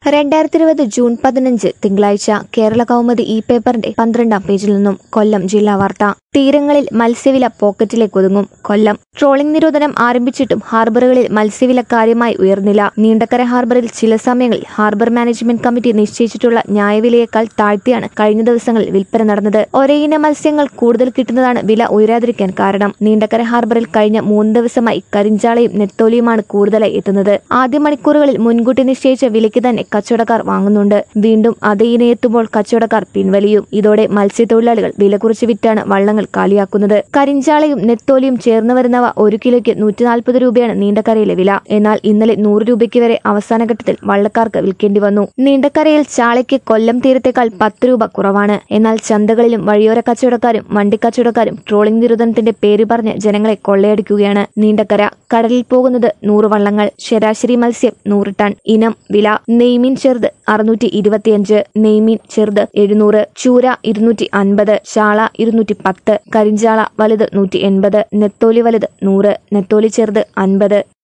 രണ്ടായിരത്തി ഇരുപത് ജൂൺ പതിനഞ്ച് തിങ്കളാഴ്ച കേരള കൗമുദി ഇ പേപ്പറിന്റെ പന്ത്രണ്ടാം പേജിൽ നിന്നും കൊല്ലം ജില്ലാ വാർത്ത തീരങ്ങളിൽ മത്സ്യവില പോക്കറ്റിലേക്ക് ഒതുങ്ങും കൊല്ലം ട്രോളിംഗ് നിരോധനം ആരംഭിച്ചിട്ടും ഹാർബറുകളിൽ മത്സ്യവില കാര്യമായി ഉയർന്നില്ല നീണ്ടക്കര ഹാർബറിൽ ചില സമയങ്ങളിൽ ഹാർബർ മാനേജ്മെന്റ് കമ്മിറ്റി നിശ്ചയിച്ചിട്ടുള്ള ന്യായവിലയേക്കാൾ താഴ്ത്തിയാണ് കഴിഞ്ഞ ദിവസങ്ങളിൽ വിൽപ്പന നടന്നത് ഒരേയിന മത്സ്യങ്ങൾ കൂടുതൽ കിട്ടുന്നതാണ് വില ഉയരാതിരിക്കാൻ കാരണം നീണ്ടക്കര ഹാർബറിൽ കഴിഞ്ഞ മൂന്ന് ദിവസമായി കരിഞ്ചാളയും നെത്തോലിയുമാണ് കൂടുതലായി എത്തുന്നത് ആദ്യ മണിക്കൂറുകളിൽ മുൻകൂട്ടി നിശ്ചയിച്ച വിലയ്ക്ക് തന്നെ കച്ചവടക്കാർ വാങ്ങുന്നുണ്ട് വീണ്ടും അതേ ഇന എത്തുമ്പോൾ കച്ചവടക്കാർ പിൻവലിയും ഇതോടെ മത്സ്യത്തൊഴിലാളികൾ വില കുറച്ച് വിറ്റാണ് വള്ളങ്ങൾ കാലിയാക്കുന്നത് കരിഞ്ചാളയും നെത്തോലിയും ചേർന്ന് വരുന്നവ ഒരു കിലോയ്ക്ക് നൂറ്റി നാൽപ്പത് രൂപയാണ് നീണ്ടക്കരയിലെ വില എന്നാൽ ഇന്നലെ നൂറ് രൂപയ്ക്ക് വരെ അവസാന ഘട്ടത്തിൽ വള്ളക്കാർക്ക് വിൽക്കേണ്ടി വന്നു നീണ്ടക്കരയിൽ ചാളയ്ക്ക് കൊല്ലം തീരത്തേക്കാൾ പത്ത് രൂപ കുറവാണ് എന്നാൽ ചന്തകളിലും വഴിയോര കച്ചവടക്കാരും വണ്ടിക്കച്ചവടക്കാരും ട്രോളിംഗ് നിരോധനത്തിന്റെ പേര് പറഞ്ഞ് ജനങ്ങളെ കൊള്ളയടിക്കുകയാണ് നീണ്ടക്കര കടലിൽ പോകുന്നത് നൂറ് വള്ളങ്ങൾ ശരാശരി മത്സ്യം നൂറ് ടൺ ഇനം വില നെയ്മീൻ ചെറുത് അറുന്നൂറ്റി ഇരുപത്തിയഞ്ച് നെയ്മീൻ ചെറുത് എഴുന്നൂറ് ചൂര ഇരുന്നൂറ്റി അൻപത് ചാള ഇരുന്നൂറ്റി പത്ത് കരിഞ്ചാള വലുത് നൂറ്റി എൺപത് നെത്തോലി വലുത് നൂറ് നെത്തോലി ചെറുത് അൻപത്